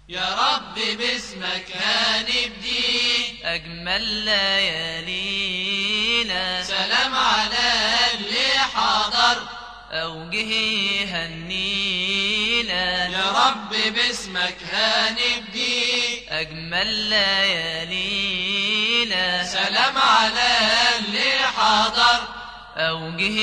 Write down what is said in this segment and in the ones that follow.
يا رب باسمك هنبدي أجمل ليالينا سلام على اللي حضر أوجه هنينا يا رب باسمك هنبدي أجمل ليالينا سلام على اللي حضر أوجه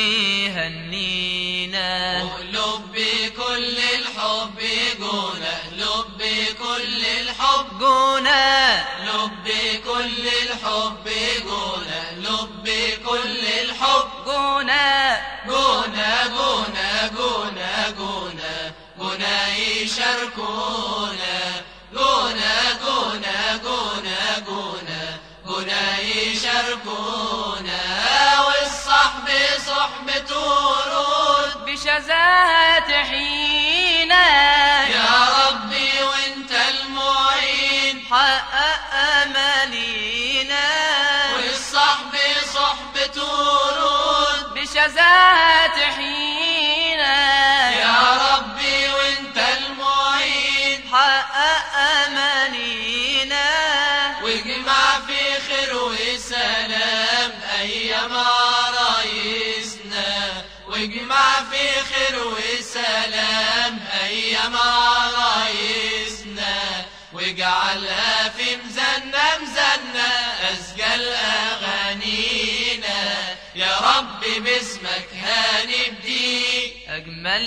هنينا وقلوب بكل الحب جونا قلوب بكل الحب جونا قلوب بكل الحب جونا قلوب بكل الحب جونا جونا جونا جونا جونا جونا يشاركونا جونا جونا جونا جونا جونا يشاركونا والصحب صحبة ورود بشذات حينا يا ربي وانت المعين حقق أمالينا والصحب صحبة ورود بشذات حينا يا ربي وانت المعين حقق أمانينا واجمع في خير وسلام ايام عرايسنا واجمع في خير وسلام ايام عرايسنا واجعلها في مزنا مزنا اسجل اغانينا يا رب باسمك هنبدي أجمل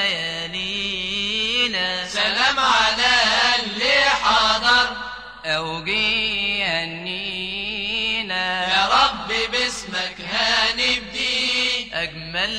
ليالينا سلام على اللي حضر أوجي هنينا يا رب باسمك هنبدي أجمل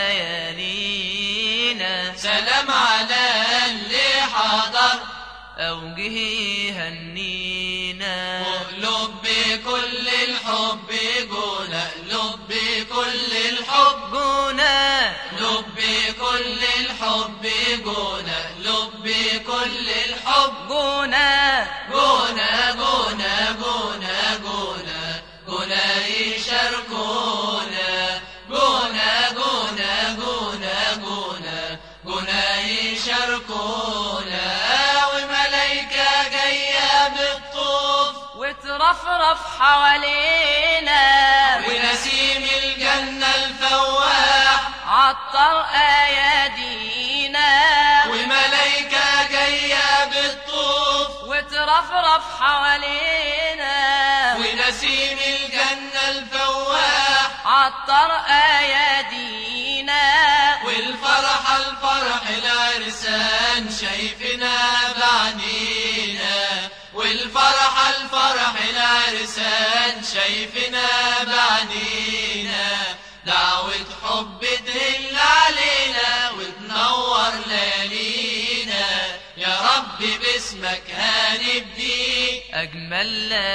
ليالينا سلام على اللي حضر أوجه هنينا وقلوب بكل الحب جونا قلوب بكل الحب جونا قلوب بكل الحب جونا قلوب بكل الحب جونا جونا جونا جونا جونا جونا يشاركونا جونا جونا جونا جونا جونا يشاركونا وملايكة جاية بالطوف وترفرف حوالينا ونسيم الجنة الفواح عطر أيادينا وملايكة جاية بالطوف وترفرف حوالينا ونسيم الجنة الفواح عطر أيادينا والفرح الفرح العرسان شايفنا بعنينا والفرح الفرح العرسان شايفنا بعنينا دعوة حب تهل علينا وتنور ليالينا يا رب باسمك هنبدي أجمل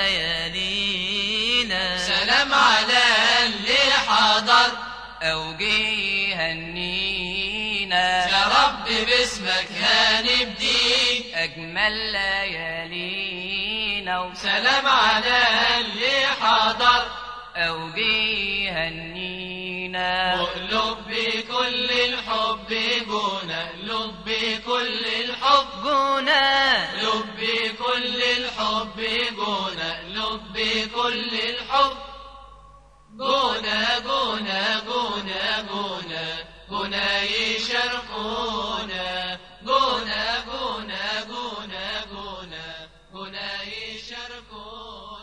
ليالينا سلام على اللي حضر أوجي هنينا يا رب باسمك هنبدي أجمل ليالينا سلام على اللي حضر أوجي هنينا وقلوب بكل الحب جونا قلوب بكل الحب جونا قلوب بكل الحب جونا قلوب بكل الحب جونا جونا جونا جونا جونا يشاركونا جونا جونا جونا جونا جونا يشاركونا